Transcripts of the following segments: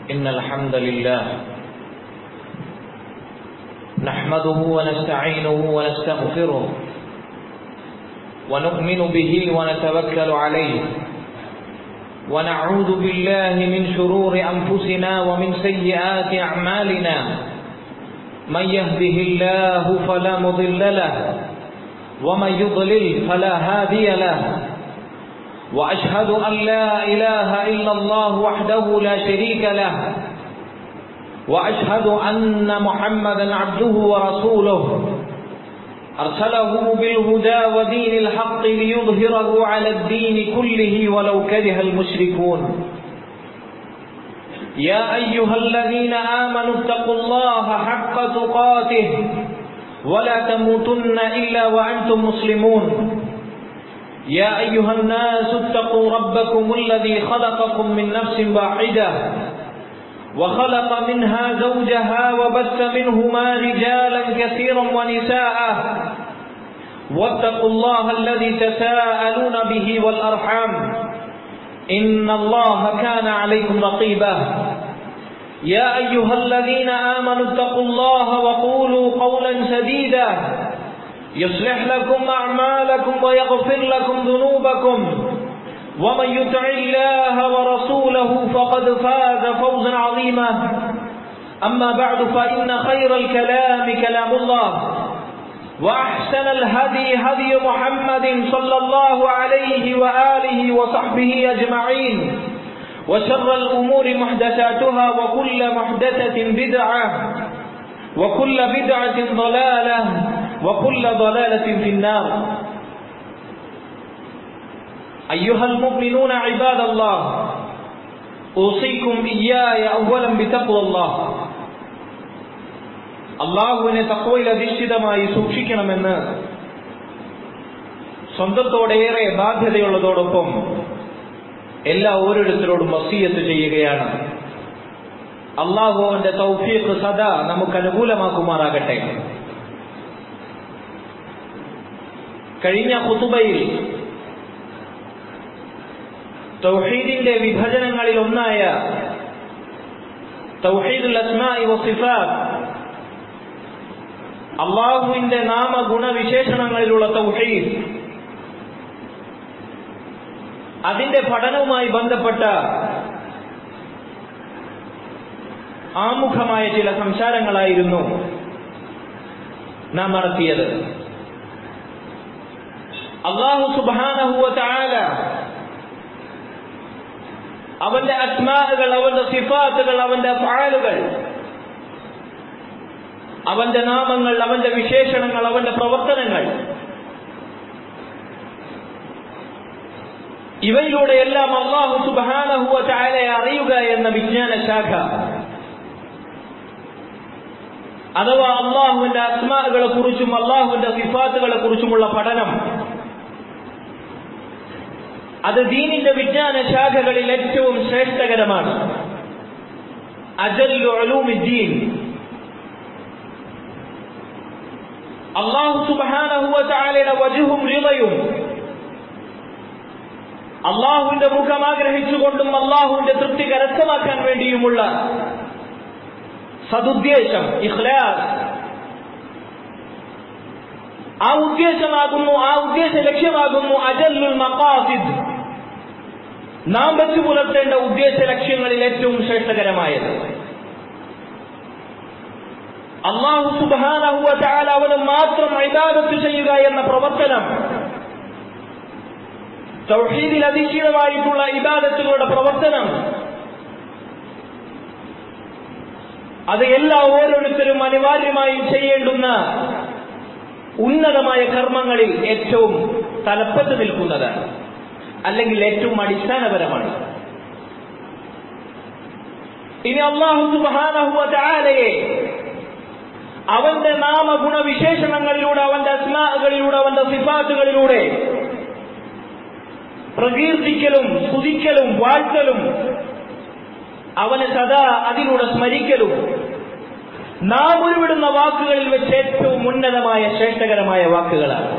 إن الحمد لله نحمده ونستعينه ونستغفره ونؤمن به ونتوكل عليه ونعوذ بالله من شرور أنفسنا ومن سيئات أعمالنا من يهده الله فلا مضل له ومن يضلل فلا هادي له وأشهد أن لا إله إلا الله وحده لا شريك له وأشهد أن محمدا عبده ورسوله أرسله بالهدى ودين الحق ليظهره على الدين كله ولو كره المشركون يا أيها الذين آمنوا اتقوا الله حق تقاته ولا تموتن إلا وأنتم مسلمون يا أيها الناس اتقوا ربكم الذي خلقكم من نفس واحدة وخلق منها زوجها وبث منهما رجالا كثيرا ونساء واتقوا الله الذي تساءلون به والأرحام إن الله كان عليكم رقيبا يا أيها الذين آمنوا اتقوا الله وقولوا قولا سديدا يصلح لكم أعمالكم ويغفر لكم ذنوبكم ومن يطع الله ورسوله فقد فاز فوزا عظيما أما بعد فإن خير الكلام كلام الله وأحسن الهدي هدي محمد صلى الله عليه وآله وصحبه أجمعين وشر الأمور محدثاتها وكل محدثة بدعة وكل بدعة ضلالة وكل ضلالة في النار أيها المؤمنون عباد الله أوصيكم إياي أولا بتقوى الله അള്ളാഹുവിനെ തക്കവയിൽ അധിഷ്ഠിതമായി സൂക്ഷിക്കണമെന്ന് സ്വന്തത്തോടേറെ ബാധ്യതയുള്ളതോടൊപ്പം എല്ലാ ഓരോരുത്തരോടും വസീയത്ത് ചെയ്യുകയാണ് അള്ളാഹു അവന്റെ തൗഫീഖ് സദാ നമുക്ക് അനുകൂലമാക്കുമാറാകട്ടെ കഴിഞ്ഞ കുത്തുബയിൽ തൗഹീദിന്റെ വിഭജനങ്ങളിൽ ഒന്നായ തൗഹീദുൽ അസ്മായി വസിഫാത്ത് അള്ളാഹുവിന്റെ നാമ ഗുണവിശേഷണങ്ങളിലുള്ള തൗഹീദ് അതിന്റെ പഠനവുമായി ബന്ധപ്പെട്ട ആമുഖമായ ചില സംസാരങ്ങളായിരുന്നു നാം നടത്തിയത് അള്ളാഹു സുബാനഹുവ ചാല അവന്റെ അസ്മാകൾ അവന്റെ സിഫാത്തുകൾ അവന്റെ ഫാലുകൾ അവന്റെ നാമങ്ങൾ അവന്റെ വിശേഷണങ്ങൾ അവന്റെ പ്രവർത്തനങ്ങൾ ഇവയിലൂടെയെല്ലാം അള്ളാഹു സുബാനഹുവ ചായലയെ അറിയുക എന്ന വിജ്ഞാന ശാഖ അഥവാ അള്ളാഹുവിന്റെ അസ്മാകളെ കുറിച്ചും അള്ളാഹുവിന്റെ സിഫാത്തുകളെ കുറിച്ചുമുള്ള പഠനം അത് ദീനിന്റെ വിജ്ഞാന ശാഖകളിൽ ഏറ്റവും ശ്രേഷ്ഠകരമാണ് അജല്ലുദ്ദീൻ അള്ളാഹു സുബാനഹുവലയുടെ വജുഹും റിളയും അള്ളാഹുവിന്റെ മുഖം ആഗ്രഹിച്ചുകൊണ്ടും അള്ളാഹുവിന്റെ തൃപ്തി കരസ്ഥമാക്കാൻ വേണ്ടിയുമുള്ള സതുദ്ദേശം ഇഖ്ലാസ് ആ ഉദ്ദേശമാകുന്നു ആ ഉദ്ദേശ ലക്ഷ്യമാകുന്നു അജല്ലുൽ മക്കാസിദ് നാം വെച്ചു പുലർത്തേണ്ട ഉദ്ദേശ ലക്ഷ്യങ്ങളിൽ ഏറ്റവും ശ്രേഷ്ഠകരമായത് അള്ളാഹു സുബാനഹുവ ചാല അവന് മാത്രം ഇബാദത്ത് ചെയ്യുക എന്ന പ്രവർത്തനം തൗഹീദിൽ അധിഷ്ഠിതമായിട്ടുള്ള ഇബാദത്തുകളുടെ പ്രവർത്തനം അത് എല്ലാ ഓരോരുത്തരും അനിവാര്യമായും ചെയ്യേണ്ടുന്ന ഉന്നതമായ കർമ്മങ്ങളിൽ ഏറ്റവും തലപ്പത്ത് നിൽക്കുന്നതാണ് അല്ലെങ്കിൽ ഏറ്റവും അടിസ്ഥാനപരമാണ് ഇനി അള്ളാഹു സുബാനഹുവ ചാലയെ അവന്റെ നാമഗുണവിശേഷണങ്ങളിലൂടെ അവന്റെ അസ്മാകളിലൂടെ അവന്റെ സിഫാത്തുകളിലൂടെ പ്രകീർത്തിക്കലും സ്തുതിക്കലും വാഴ്ത്തലും അവനെ സദാ അതിലൂടെ സ്മരിക്കലും നാം ഉരുവിടുന്ന വാക്കുകളിൽ വെച്ച് ഏറ്റവും ഉന്നതമായ ശ്രേഷ്ഠകരമായ വാക്കുകളാണ്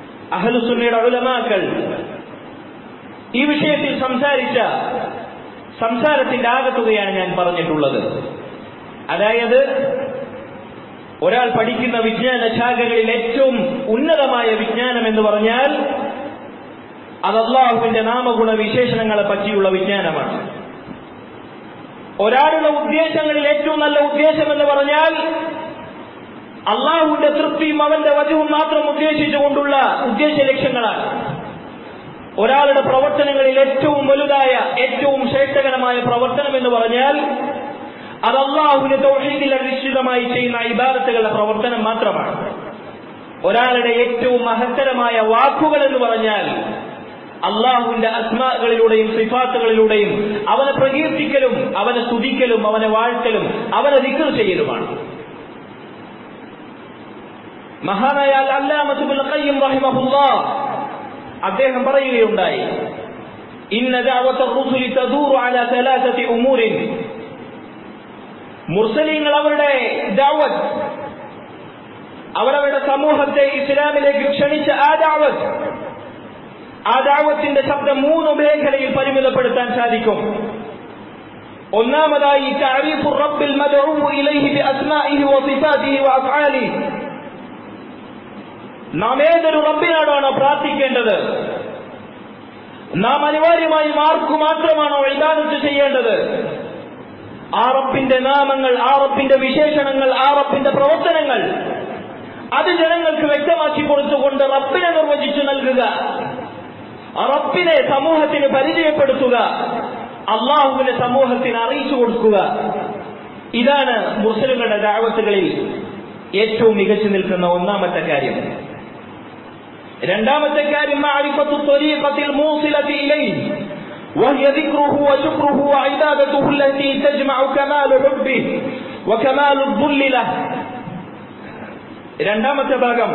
അഹലുസുന്നയുടെ ഉലമാക്കൾ ഈ വിഷയത്തിൽ സംസാരിച്ച സംസാരത്തിന്റെ ആകത്തുകയാണ് ഞാൻ പറഞ്ഞിട്ടുള്ളത് അതായത് ഒരാൾ പഠിക്കുന്ന വിജ്ഞാന ശാഖകളിൽ ഏറ്റവും ഉന്നതമായ വിജ്ഞാനം എന്ന് പറഞ്ഞാൽ അത് അള്ളാഹുവിന്റെ നാമഗുണ വിശേഷണങ്ങളെ പറ്റിയുള്ള വിജ്ഞാനമാണ് ഒരാളുടെ ഉദ്ദേശങ്ങളിൽ ഏറ്റവും നല്ല ഉദ്ദേശം എന്ന് പറഞ്ഞാൽ അള്ളാഹുവിന്റെ തൃപ്തിയും അവന്റെ വചവും മാത്രം ഉദ്ദേശിച്ചുകൊണ്ടുള്ള ഉദ്ദേശ ലക്ഷ്യങ്ങളാണ് ഒരാളുടെ പ്രവർത്തനങ്ങളിൽ ഏറ്റവും വലുതായ ഏറ്റവും ശ്രേഷ്ഠകരമായ പ്രവർത്തനം എന്ന് പറഞ്ഞാൽ അത് അള്ളാഹുവിന്റെ തൗഹീദിൽ അധിഷ്ഠിതമായി ചെയ്യുന്ന ഇബാദത്തുകളുടെ പ്രവർത്തനം മാത്രമാണ് ഒരാളുടെ ഏറ്റവും മഹത്തരമായ വാക്കുകൾ എന്ന് പറഞ്ഞാൽ അള്ളാഹുവിന്റെ അസ്മാകളിലൂടെയും സിഫാത്തുകളിലൂടെയും അവനെ പ്രകീർത്തിക്കലും അവനെ സ്തുതിക്കലും അവനെ വാഴ്ത്തലും അവനെ ദിക്കർ ചെയ്യലുമാണ് മഹാനായ അല്ലാമത്തുൽ ഖയ്യിം റഹിമഹുല്ലാ അദ്ദേഹം പറയുകയുണ്ടായി ഇന്ന ദഅവത الرسل تدور على ثلاثه امور മുർസലീങ്ങൾ അവരുടെ ദഅവത്ത് അവരവരുടെ സമൂഹത്തെ ഇസ്ലാമിലേക്ക് ക്ഷണിച്ച ആ ദഅവത്ത് ആ ദഅവത്തിന്റെ ശബ്ദം മൂന്ന് മേഖലയിൽ പരിമിതപ്പെടുത്താൻ സാധിക്കും ഒന്നാമതായി തഅരീഫു റബ്ബിൽ മദ്ഊ ഇലൈഹി ബിഅസ്മാഇഹി വസിഫാതിഹി വഅഫ്ആലിഹി നാം ഏതൊരു റബ്ബിനോടാണോ പ്രാർത്ഥിക്കേണ്ടത് നാം അനിവാര്യമായും ആർക്കു മാത്രമാണോ ഇബാദത്ത് ചെയ്യേണ്ടത് ആ റബ്ബിന്റെ നാമങ്ങൾ ആ റബ്ബിന്റെ വിശേഷണങ്ങൾ ആ റബ്ബിന്റെ പ്രവർത്തനങ്ങൾ അത് ജനങ്ങൾക്ക് വ്യക്തമാക്കി കൊടുത്തുകൊണ്ട് റബ്ബിനെ നിർവചിച്ചു നൽകുക ആ റബ്ബിനെ സമൂഹത്തിന് പരിചയപ്പെടുത്തുക അള്ളാഹുവിനെ സമൂഹത്തിന് അറിയിച്ചു കൊടുക്കുക ഇതാണ് മുസ്ലിങ്ങളുടെ ദാവത്തുകളിൽ ഏറ്റവും മികച്ചു നിൽക്കുന്ന ഒന്നാമത്തെ കാര്യം രണ്ടാമത്തെ കാര്യം معرفة الطريقة الموصلة إليه وهي ذكره وشكره وعبادته التي تجمع كمال حبه وكمال الذل له രണ്ടാമത്തെ ഭാഗം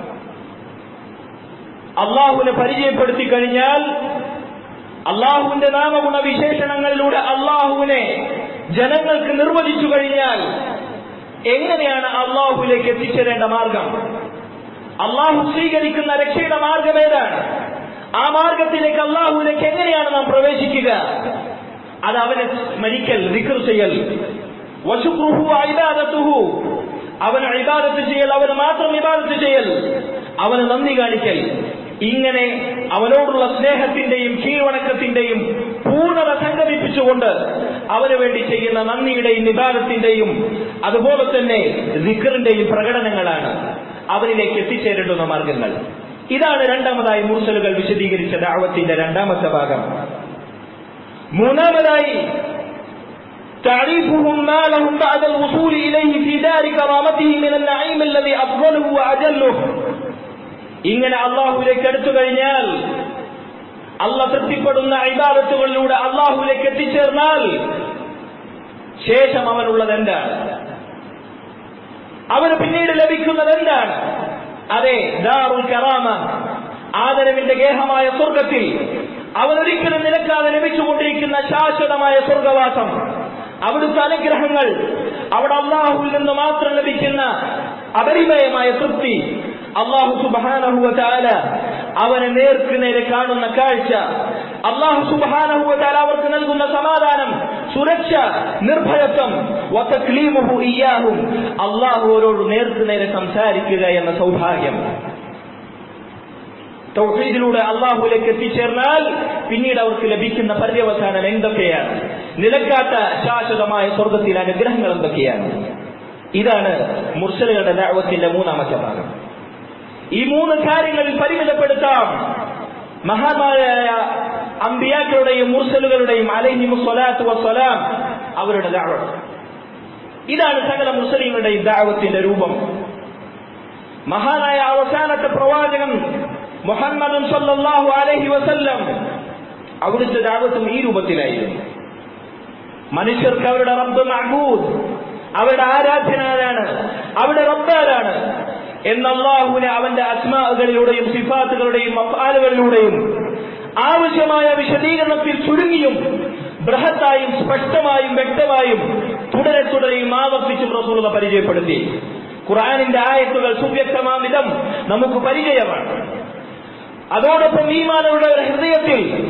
അള്ളാഹുവിനെ പരിചയപ്പെടുത്തി കഴിഞ്ഞാൽ അള്ളാഹുവിന്റെ നാമഗുണ വിശേഷണങ്ങളിലൂടെ അള്ളാഹുവിനെ ജനങ്ങൾക്ക് നിർവചിച്ചു കഴിഞ്ഞാൽ എങ്ങനെയാണ് അള്ളാഹുവിലേക്ക് എത്തിച്ചേരേണ്ട മാർഗം അള്ളാഹു സ്വീകരിക്കുന്ന രക്ഷയുടെ മാർഗം ഏതാണ് ആ മാർഗത്തിലേക്ക് അള്ളാഹുവിലേക്ക് എങ്ങനെയാണ് നാം പ്രവേശിക്കുക അത് അവനെ സ്മരിക്കൽ ദിക്കർ ചെയ്യൽ വശുക്രുഹു ഐബാദത്തുഹു അവന് ഇബാദത്ത് ചെയ്യൽ അവന് മാത്രം ഇബാദത്ത് ചെയ്യൽ അവന് നന്ദി കാണിക്കൽ ഇങ്ങനെ അവനോടുള്ള സ്നേഹത്തിന്റെയും കീഴ്വണക്കത്തിന്റെയും പൂർണ്ണത സംഗമിപ്പിച്ചുകൊണ്ട് അവന് വേണ്ടി ചെയ്യുന്ന നന്ദിയുടെയും നിബാദത്തിന്റെയും അതുപോലെ തന്നെ ദിക്കറിന്റെയും പ്രകടനങ്ങളാണ് അവനിലേക്ക് എത്തിച്ചേരേണ്ടുന്ന മാർഗങ്ങൾ ഇതാണ് രണ്ടാമതായി മൂർസലുകൾ വിശദീകരിച്ച ദാവത്തിന്റെ രണ്ടാമത്തെ ഭാഗം മൂന്നാമതായി تعريفهم ما لهم بعد الوصول إليه في دار كرامته من النعيم الذي أفضله وأجله ഇങ്ങനെ അള്ളാഹുവിലേക്ക് എടുത്തു കഴിഞ്ഞാൽ അല്ല തൃപ്തിപ്പെടുന്ന ഇബാദത്തുകളിലൂടെ അള്ളാഹുവിലേക്ക് എത്തിച്ചേർന്നാൽ ശേഷം അവനുള്ളത് എന്താണ് അവന് പിന്നീട് ലഭിക്കുന്നത് എന്താണ് അതെ ദാറുൽ കറാമ ആദരവിന്റെ ഗേഹമായ സ്വർഗത്തിൽ അവനൊരിക്കലും നിലക്കാതെ ലഭിച്ചുകൊണ്ടിരിക്കുന്ന ശാശ്വതമായ സ്വർഗവാസം അവിടുത്തെ അനുഗ്രഹങ്ങൾ അവിടെ അള്ളാഹുവിൽ നിന്ന് മാത്രം ലഭിക്കുന്ന അപരിമയമായ തൃപ്തി അള്ളാഹു സുബാനഹുവ ചാല അവനെ നേർക്ക് നേരെ കാണുന്ന കാഴ്ച അള്ളാഹു സുബാനഹുവ ചാല അവർക്ക് നൽകുന്ന സമാധാനം സുരക്ഷ നിർഭയത്വം വതക്ലീമുഹു ഇയ്യാഹും അള്ളാഹുവരോട് നേർക്ക് നേരെ സംസാരിക്കുക എന്ന സൗഭാഗ്യം തൗഹീദിലൂടെ അള്ളാഹുലേക്ക് എത്തിച്ചേർന്നാൽ പിന്നീട് അവർക്ക് ലഭിക്കുന്ന പര്യവസാനം എന്തൊക്കെയാണ് നിലക്കാത്ത ശാശ്വതമായ സ്വർഗത്തിലെ അനുഗ്രഹങ്ങൾ എന്തൊക്കെയാണ് ഇതാണ് മുർസലുകളുടെ ദാവത്തിന്റെ മൂന്നാമത്തെ ഭാഗം ഈ മൂന്ന് കാര്യങ്ങളിൽ പരിമിതപ്പെടുത്താം മഹാന്മാരായ അമ്പിയാക്കളുടെയും മുർസലുകളുടെയും അലഹി സ്വലാത്തു വസ്സലാം അവരുടെ ദാവത്ത് ഇതാണ് സകല മുസ്ലിങ്ങളുടെയും ദാവത്തിന്റെ രൂപം മഹാനായ അവസാനത്തെ പ്രവാചകൻ മുഹമ്മദ് സല്ലല്ലാഹു അലൈഹി വസല്ലം അവിടുത്തെ ദാവത്തും ഈ രൂപത്തിലായിരുന്നു മനുഷ്യർക്ക് അവരുടെ റബ്ബ് മഹബൂദ് അവരുടെ ആരാധനാരാണ് അവരുടെ റബ്ബാരാണ് എന്ന അള്ളാഹുവിനെ അവന്റെ അസ്മാകളിലൂടെയും സിഫാത്തുകളുടെയും അഫാലുകളിലൂടെയും ആവശ്യമായ വിശദീകരണത്തിൽ ചുരുങ്ങിയും ബൃഹത്തായും സ്പഷ്ടമായും വ്യക്തമായും തുടരെ തുടരെയും ആവർത്തിച്ചും റസൂലത പരിചയപ്പെടുത്തി ഖുറാനിന്റെ ആയത്തുകൾ സുവ്യക്തമാം വിധം നമുക്ക് പരിചയമാണ് അതോടൊപ്പം ഈമാനയുടെ ഹൃദയത്തിൽ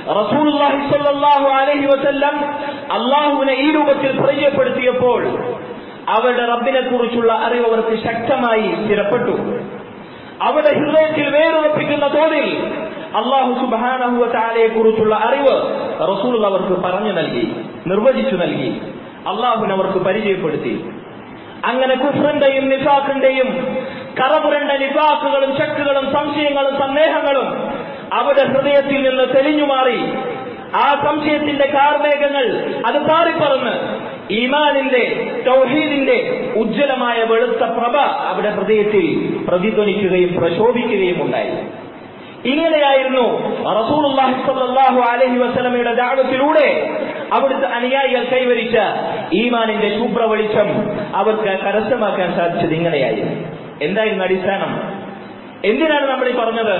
റസൂലുള്ളാഹി സ്വല്ലല്ലാഹു അലൈഹി വസല്ലം അള്ളാഹുവിനെ ഈ രൂപത്തിൽ പരിചയപ്പെടുത്തിയപ്പോൾ അവരുടെ റബ്ബിനെ കുറിച്ചുള്ള അറിവ് അവർക്ക് ശക്തമായി സ്ഥിരപ്പെട്ടു അവരുടെ ഹൃദയത്തിൽ വേരുറപ്പിക്കുന്ന തോതിൽ അള്ളാഹു സുബാനഹുവ താലയെ കുറിച്ചുള്ള അറിവ് റസൂൽ അവർക്ക് പറഞ്ഞു നൽകി നിർവചിച്ചു നൽകി അള്ളാഹുവിനെ അവർക്ക് പരിചയപ്പെടുത്തി അങ്ങനെ കുഫറിന്റെയും നിഫാഖിന്റെയും കറപുരണ്ട നിഫാഖുകളും ശക്കുകളും സംശയങ്ങളും സന്ദേഹങ്ങളും അവരുടെ ഹൃദയത്തിൽ നിന്ന് തെളിഞ്ഞു മാറി ആ സംശയത്തിന്റെ കാർമേഘങ്ങൾ അത് പാറിപ്പറന്ന് ഈമാനിന്റെ തൗഹീദിന്റെ ഉജ്ജ്വലമായ വെളുത്ത പ്രഭ അവിടെ ഹൃദയത്തിൽ പ്രതിധ്വനിക്കുകയും പ്രശോഭിക്കുകയും ഉണ്ടായി ഇങ്ങനെയായിരുന്നു റസൂലുള്ളാഹി സ്വല്ലല്ലാഹു അലൈഹി വസല്ലമയുടെ ദഅവത്തിലൂടെ അവിടുത്തെ അനുയായികൾ കൈവരിച്ച ഈമാനിന്റെ ശുഭ്ര വെളിച്ചം അവർക്ക് കരസ്ഥമാക്കാൻ സാധിച്ചത് ഇങ്ങനെയായിരുന്നു എന്തായിരുന്നു അടിസ്ഥാനം എന്തിനാണ് നമ്മൾ ഈ പറഞ്ഞത്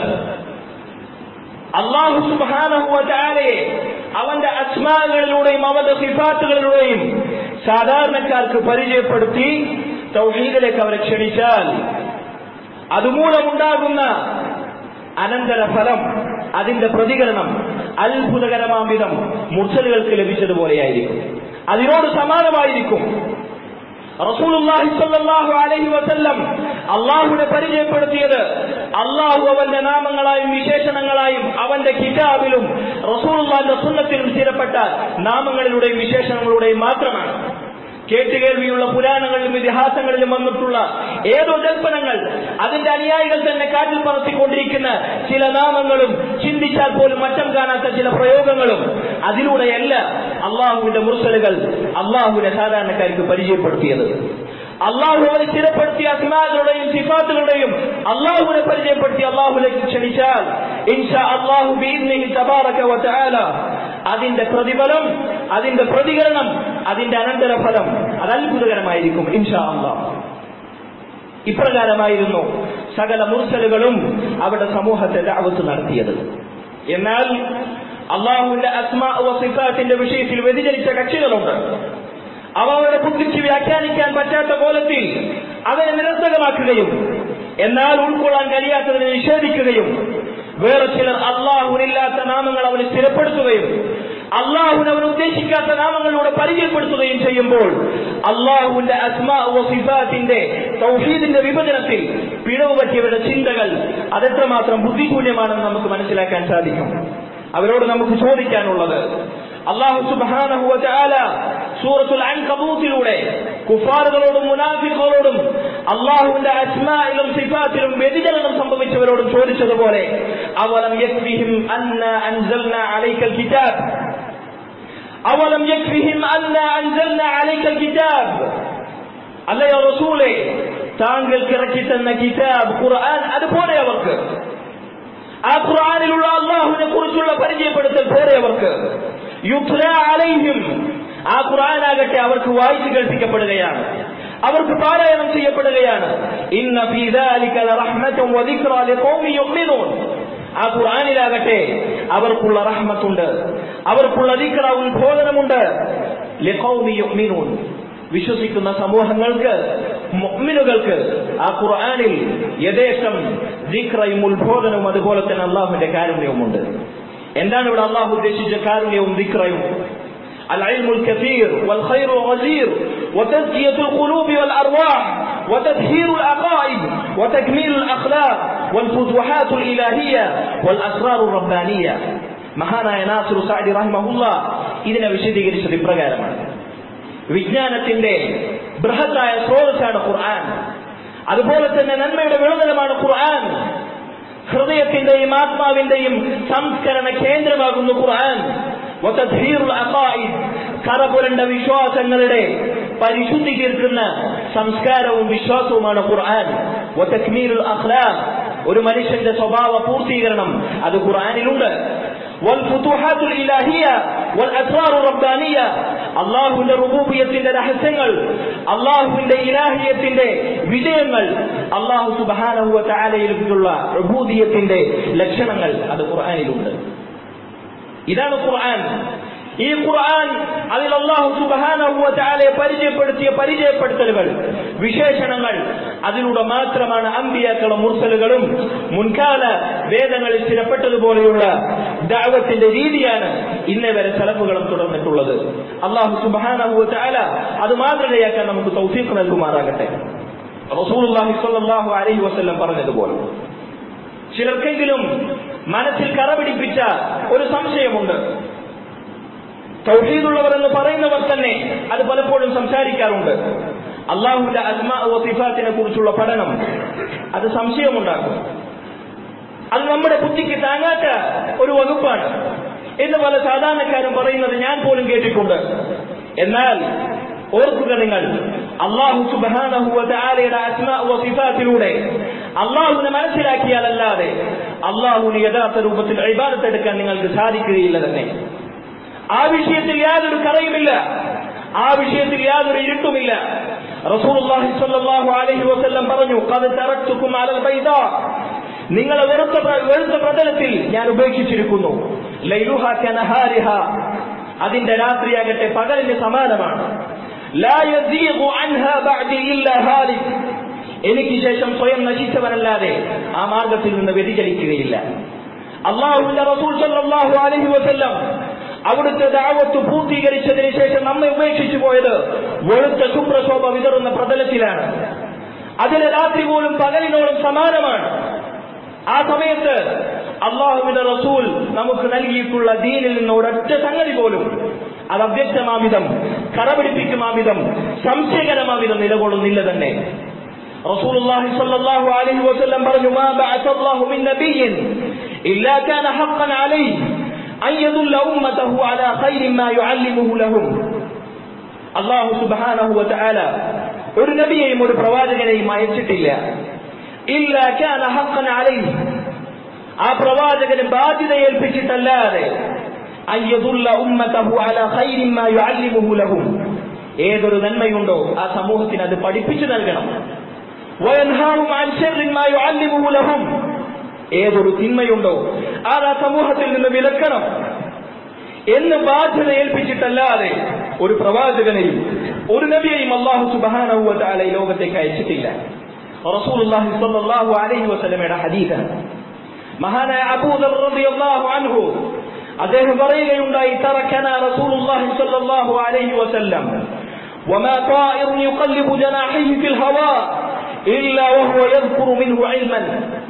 അള്ളാഹു സുബാനഹുവലയെ അവന്റെ അസ്മാകളിലൂടെയും അവന്റെ സിഫാത്തുകളിലൂടെയും സാധാരണക്കാർക്ക് പരിചയപ്പെടുത്തി തൗഹീദിലേക്ക് അവരെ ക്ഷണിച്ചാൽ അതുമൂലമുണ്ടാകുന്ന അനന്തരഫലം അതിന്റെ പ്രതികരണം അത്ഭുതകരമാം വിധം മുർസലുകൾക്ക് ലഭിച്ചതുപോലെയായിരിക്കും അതിനോട് സമാനമായിരിക്കും റസൂലുള്ളാഹി സ്വല്ലല്ലാഹു അലൈഹി വസല്ലം അള്ളാഹുവിനെ പരിചയപ്പെടുത്തിയത് അള്ളാഹു അവന്റെ നാമങ്ങളായും വിശേഷണങ്ങളായും അവന്റെ കിതാബിലും റസൂലുള്ളാഹിന്റെ സുന്നത്തിലും സ്ഥിരപ്പെട്ട നാമങ്ങളിലൂടെയും വിശേഷണങ്ങളുടെയും മാത്രമാണ് കേട്ടുകേൾവിയുള്ള പുരാണങ്ങളിലും ഇതിഹാസങ്ങളിലും വന്നിട്ടുള്ള ഏതോ ജൽപ്പനങ്ങൾ അതിന്റെ അനുയായികൾ തന്നെ കാറ്റിൽ പറത്തിക്കൊണ്ടിരിക്കുന്ന ചില നാമങ്ങളും ചിന്തിച്ചാൽ പോലും മറ്റം കാണാത്ത ചില പ്രയോഗങ്ങളും അതിലൂടെയല്ല അള്ളാഹുവിന്റെ മുർസലുകൾ അള്ളാഹുവിനെ സാധാരണക്കാർക്ക് പരിചയപ്പെടുത്തിയത് അള്ളാഹു അവരെ സ്ഥിരപ്പെടുത്തിയ അസ്മാകളുടെയും സിഫാത്തുകളുടെയും അള്ളാഹുവിനെ പരിചയപ്പെടുത്തി അള്ളാഹുലേക്ക് ക്ഷണിച്ചാൽ ഇൻഷാ അള്ളാഹു തബാറക വ തആല അതിന്റെ പ്രതിഫലം അതിന്റെ പ്രതികരണം അതിന്റെ അനന്തരഫലം അത് അത്ഭുതകരമായിരിക്കും ഇൻഷാ അള്ളാഹ് ഇപ്രകാരമായിരുന്നു സകല മുർസലുകളും അവരുടെ സമൂഹത്തെ ദഅവത്ത് നടത്തിയത് എന്നാൽ അള്ളാഹുവിന്റെ അസ്മാ വസിഫാത്തിന്റെ വിഷയത്തിൽ വ്യതിചലിച്ച കക്ഷികളുണ്ട് അവ അവരുടെ ബുദ്ധിക്ക് വ്യാഖ്യാനിക്കാൻ പറ്റാത്ത കോലത്തിൽ അവനെ നിരസകമാക്കുകയും എന്നാൽ ഉൾക്കൊള്ളാൻ കഴിയാത്തതിനെ നിഷേധിക്കുകയും വേറെ ചിലർ അള്ളാഹുവിനില്ലാത്ത നാമങ്ങൾ അവന് സ്ഥിരപ്പെടുത്തുകയും അള്ളാഹുവിന് അവൻ ഉദ്ദേശിക്കാത്ത നാമങ്ങളിലൂടെ പരിചയപ്പെടുത്തുകയും ചെയ്യുമ്പോൾ അള്ളാഹുവിന്റെ അസ്മാ വസിഫാത്തിന്റെ തൗഹീദിന്റെ വിഭജനത്തിൽ പിഴവ് പറ്റിയവരുടെ ചിന്തകൾ അതെത്രമാത്രം ബുദ്ധിശൂന്യമാണെന്ന് നമുക്ക് മനസ്സിലാക്കാൻ സാധിക്കും അവരോട് നമുക്ക് ചോദിക്കാനുള്ളത് അള്ളാഹു സുബാനഹു വചാല സൂറത്തുൽ അൻകബൂത്തിലൂടെ കുഫാറുകളോടും മുനാഫിക്കുകളോടും അള്ളാഹുവിന്റെ അസ്മായിലും സിഫാത്തിലും വ്യതിചലനം സംഭവിച്ചവരോടും ചോദിച്ചതുപോലെ അവലം യക്ഫിഹിം അന്ന അൻസൽന അലൈക്കൽ കിതാബ് അവലം യക്ഫിഹിം അന്ന അൻസൽന അലൈക്കൽ കിതാബ് അല്ലയോ റസൂലെ താങ്കൾക്ക് ഇറക്കി തന്ന കിതാബ് ഖുർആൻ അതുപോലെ അവർക്ക് ആ ഖുർആനിലുള്ള അള്ളാഹുവിനെ കുറിച്ചുള്ള പരിചയപ്പെടുത്തൽ പോരെ അവർക്ക് യുദ്ര അലൈഹിം ആ ഖുർആനാകട്ടെ അവർക്ക് വായിച്ചു കേൾപ്പിക്കപ്പെടുകയാണ് അവർക്ക് പാരായണം ചെയ്യപ്പെടുകയാണ് ഇന്ന ഫീ ദാലിക ലറഹ്മത്തുൻ വദിക്റ ലിഖൗമി യുഅ്മിനൂൻ ആ ഖുർആനിലാകട്ടെ അവർക്കുള്ള റഹ്മത്തുണ്ട് അവർക്കുള്ള ദിക്റ ഉത്ബോധനമുണ്ട് ലിഖൗമി യുഅ്മിനൂൻ വിശ്വസിക്കുന്ന സമൂഹങ്ങൾക്ക് മുഅ്മിനുകൾക്ക് ആ ഖുർആനിൽ യഥേഷ്ടം ദിക്റയും ഉത്ബോധനവും അതുപോലെ തന്നെ അള്ളാഹുവിന്റെ കാരുണ്യവുമുണ്ട് എന്താണ് ഇവിടെ അള്ളാഹു ഉദ്ദേശിച്ച കാരുണ്യവും ദിക്റയും العلم الكثير والخير الغزير وتزكية القلوب والأرواح وتطهير العقائد وتكميل الأخلاق والفتوحات الإلهية والأسرار الربانية മഹാനായ നാസുർ സാദി റഹിമഹുല്ല ഇതിനെ വിശദീകരിച്ചത് ഇപ്രകാരമാണ് വിജ്ഞാനത്തിന്റെ ബൃഹത്തായ സ്രോതസ്സാണ് ഖുർആൻ അതുപോലെ തന്നെ നന്മയുടെ വിളതലമാണ് ഖുർആൻ ഹൃദയത്തിന്റെയും ആത്മാവിന്റെയും സംസ്കരണ കേന്ദ്രമാകുന്നു ഖുർആൻ കറപുരണ്ട വിശ്വാസങ്ങളുടെ പരിശുദ്ധി തീർക്കുന്ന സംസ്കാരവും വിശ്വാസവുമാണ് ഖുർആൻ ഒരു മനുഷ്യന്റെ സ്വഭാവ പൂർത്തീകരണം അത് ഖുർആനിലുണ്ട് والفتوحات الإلهية والأسرار الربانية അള്ളാഹുവിന്റെ റുബൂബിയത്തിന്റെ രഹസ്യങ്ങൾ അള്ളാഹുവിന്റെ ഇലാഹിയത്തിന്റെ വിജയങ്ങൾ അള്ളാഹു സുബാനഹുവ താലയിലുള്ള റുബൂദിയത്തിന്റെ ലക്ഷണങ്ങൾ അത് ഖുർആാനിലുണ്ട് ഇതാണ് ഖുർആൻ ഈ ഖുർആൻ അതിൽ അള്ളാഹു സുബാനഹുവ താലയെ പരിചയപ്പെടുത്തിയ പരിചയപ്പെടുത്തലുകൾ വിശേഷണങ്ങൾ അതിലൂടെ മാത്രമാണ് അമ്പിയാക്കളും മുർസലുകളും മുൻകാല വേദങ്ങളിൽ സ്ഥിരപ്പെട്ടതുപോലെയുള്ള ദാവത്തിന്റെ രീതിയാണ് ഇന്നേ വരെ സലഫുകളും തുടർന്നിട്ടുള്ളത് അള്ളാഹു സുബാനഹു ചാല അത് മാതൃകയാക്കാൻ നമുക്ക് തൗഫീഖ് നൽകുമാറാകട്ടെ റസൂലുള്ളാഹി സ്വല്ലല്ലാഹു അലൈഹി വസല്ലം പറഞ്ഞതുപോലെ ചിലർക്കെങ്കിലും മനസ്സിൽ കറ പിടിപ്പിച്ച ഒരു സംശയമുണ്ട് തൗഹീദുള്ളവർ എന്ന് പറയുന്നവർ തന്നെ അത് പലപ്പോഴും സംസാരിക്കാറുണ്ട് അള്ളാഹുവിന്റെ അസ്മാ സിഫാത്തിനെ കുറിച്ചുള്ള പഠനം അത് സംശയമുണ്ടാക്കും അത് നമ്മുടെ ബുദ്ധിക്ക് താങ്ങാത്ത ഒരു വകുപ്പാണ് എന്ന് പല സാധാരണക്കാരും പറയുന്നത് ഞാൻ പോലും കേട്ടിട്ടുണ്ട് എന്നാൽ ഓർക്കുക നിങ്ങൾ അള്ളാഹു സുബാനഹുവലയുടെ സിഫാത്തിലൂടെ അള്ളാഹുവിനെ മനസ്സിലാക്കിയാലല്ലാതെ അള്ളാഹുവിന് യഥാർത്ഥ രൂപത്തിൽ ഇബാദത്തെടുക്കാൻ നിങ്ങൾക്ക് സാധിക്കുകയില്ല തന്നെ ആ വിഷയത്തിൽ യാതൊരു കറയുമില്ല ആ വിഷയത്തിൽ യാതൊരു ഇരുട്ടുമില്ല റസൂലുള്ളാഹി സ്വല്ലല്ലാഹു അലൈഹി വസല്ലം പറഞ്ഞു ഖദ് തറക്തുക്കും അലൽ ബൈദാ നിങ്ങളെ വെറുത്ത വെളുത്ത പ്രതലത്തിൽ ഞാൻ ഉപേക്ഷിച്ചിരിക്കുന്നു ലൈലുഹ കനഹാരിഹ അതിന്റെ രാത്രിയാകട്ടെ പകലിന് സമാനമാണ് ലാ യസീഗു അൻഹാ ബഅദി ഇല്ലാ ഹാലിക് എനിക്ക് ശേഷം സ്വയം നശിച്ചവനല്ലാതെ ആ മാർഗത്തിൽ നിന്ന് വ്യതിചലിക്കുകയില്ല അള്ളാഹുവിന്റെ റസൂൽ സല്ലല്ലാഹു അലൈഹി വസല്ലം അവിടുത്തെ ദാവത്ത് പൂർത്തീകരിച്ചതിന് ശേഷം നമ്മെ ഉപേക്ഷിച്ചു പോയത് വെളുത്ത ശുഭ്രശോഭ വിതറുന്ന പ്രതലത്തിലാണ് അതിലെ രാത്രി പോലും പകലിനോടും സമാനമാണ് ആ സമയത്ത് അള്ളാഹുവിന്റെ റസൂൽ നമുക്ക് നൽകിയിട്ടുള്ള ദീനിൽ നിന്ന് ഒരൊറ്റ സംഗതി പോലും അത് അവ്യക്തമാവിധം കറപിടിപ്പിക്കുമാവിധം സംശയകരമാവിധം നിലകൊള്ളുന്നില്ല തന്നെ رسول الله صلى الله عليه وسلم പറഞ്ഞു ما بعث الله من نبي إلا كان حقا عليه أن يدل أمته على خير ما يعلمه لهم അള്ളാഹു സുബാനഹു വതആല ഒരു നബിയെയും ഒരു പ്രവാചകനെയും അയച്ചിട്ടില്ല ഇല്ല കാന ഹഖൻ അലൈഹി ആ പ്രവാചകന് ബാധ്യത ഏൽപ്പിച്ചിട്ടല്ലാതെ അയ്യദുല്ല ഉമ്മതഹു അലാ ഖൈരിൻ മാ യുഅല്ലിമുഹു ലഹും ഏതൊരു നന്മയുണ്ടോ ആ സമൂഹത്തിന് അത് പഠിപ്പിച്ചു നൽകണം വയൻഹാഹും അൻ ശർറിൻ മാ യുഅല്ലിമുഹു ലഹും ഏതൊരു തിന്മയുണ്ടോ അത് ആ സമൂഹത്തിൽ നിന്ന് വിലക്കണം എന്ന് ബാധ്യത ഏൽപ്പിച്ചിട്ടല്ലാതെ ഒരു പ്രവാചകനെയും ഒരു നബിയെയും അള്ളാഹു സുബാനഹു വതആല ഈ ലോകത്തേക്ക് അയച്ചിട്ടില്ല റസൂലുള്ളാഹി സ്വല്ലല്ലാഹു അലൈഹി വസല്ലമയുടെ ഹദീസാണ് മഹാനായ അബൂദർ റളിയല്ലാഹു അൻഹു അദ്ദേഹം പറയുകയുണ്ടായി തറക്കന റസൂലുള്ളാഹി സ്വല്ലല്ലാഹു അലൈഹി വസല്ലം وما طائر يقلب جناحيه في الهواء إلا وهو يذكر منه علما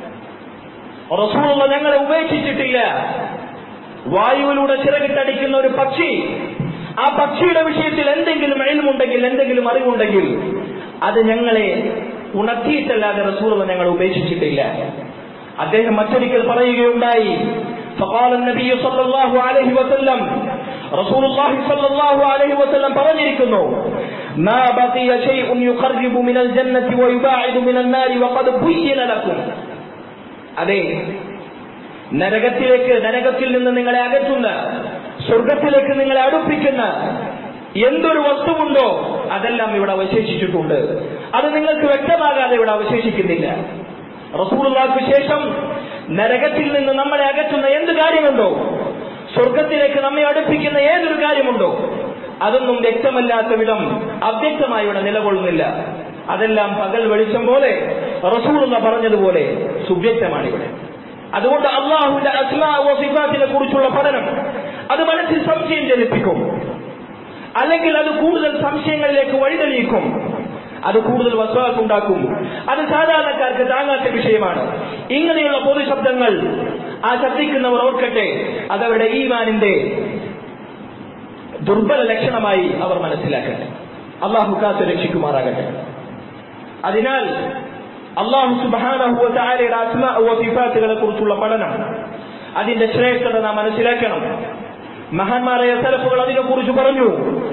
റസൂലുള്ള ഞങ്ങളെ ഉപേക്ഷിച്ചിട്ടില്ല വായുവിലൂടെ ചിറകിട്ടടിക്കുന്ന ഒരു പക്ഷി ആ പക്ഷിയുടെ വിഷയത്തിൽ എന്തെങ്കിലും എഴുമുണ്ടെങ്കിൽ എന്തെങ്കിലും അറിവുണ്ടെങ്കിൽ അത് ഞങ്ങളെ ഉണർത്തിയിട്ടല്ലാതെ റസൂലുള്ള ഞങ്ങൾ ഉപേക്ഷിച്ചിട്ടില്ല അദ്ദേഹം മറ്റൊരിക്കൽ പറയുകയുണ്ടായി فقال النبي صلى الله عليه وسلم رسول الله صلى الله عليه وسلم പറഞ്ഞിരിക്കുന്നു ما بقي شيء يقرب من الجنة ويباعد من النار وقد بين لكم അതെ നരകത്തിലേക്ക് നരകത്തിൽ നിന്ന് നിങ്ങളെ അകറ്റുന്ന സ്വർഗത്തിലേക്ക് നിങ്ങളെ അടുപ്പിക്കുന്ന എന്തൊരു വസ്തുവുണ്ടോ അതെല്ലാം ഇവിടെ അവശേഷിച്ചിട്ടുണ്ട് അത് നിങ്ങൾക്ക് വ്യക്തമാകാതെ ഇവിടെ അവശേഷിക്കുന്നില്ല റസൂലുള്ളാക്ക് ശേഷം നരകത്തിൽ നിന്ന് നമ്മളെ അകറ്റുന്ന എന്ത് കാര്യമുണ്ടോ സ്വർഗത്തിലേക്ക് നമ്മെ അടുപ്പിക്കുന്ന ഏതൊരു കാര്യമുണ്ടോ അതൊന്നും വ്യക്തമല്ലാത്ത വിധം അവ്യക്തമായി ഇവിടെ നിലകൊള്ളുന്നില്ല അതെല്ലാം പകൽ വെളിച്ചം പോലെ റസൂലുള്ള പറഞ്ഞതുപോലെ സുവ്യക്തമാണ് ഇവിടെ അതുകൊണ്ട് അള്ളാഹുവിന്റെ അസ്ലാഫിനെ കുറിച്ചുള്ള പഠനം അത് മനസ്സിൽ സംശയം ജനിപ്പിക്കും അല്ലെങ്കിൽ അത് കൂടുതൽ സംശയങ്ങളിലേക്ക് വഴിതെളിയിക്കും അത് കൂടുതൽ വസ്വാസ് ഉണ്ടാക്കും അത് സാധാരണക്കാർക്ക് താങ്ങാത്ത വിഷയമാണ് ഇങ്ങനെയുള്ള പൊതുശബ്ദങ്ങൾ ആ ശബ്ദിക്കുന്നവർ ഓർക്കട്ടെ അതവരുടെ ഈമാനിന്റെ ദുർബല ലക്ഷണമായി അവർ മനസ്സിലാക്കട്ടെ അള്ളാഹു കാത്ത് രക്ഷിക്കുമാറാകട്ടെ അതിനാൽ അള്ളാഹു സുബാനഹുവലയുടെ അസ്മാഫിഫാത്തുകളെ കുറിച്ചുള്ള പഠനം അതിന്റെ ശ്രേഷ്ഠത നാം മനസ്സിലാക്കണം മഹാന്മാരായ സലഫുകൾ അതിനെക്കുറിച്ച് പറഞ്ഞു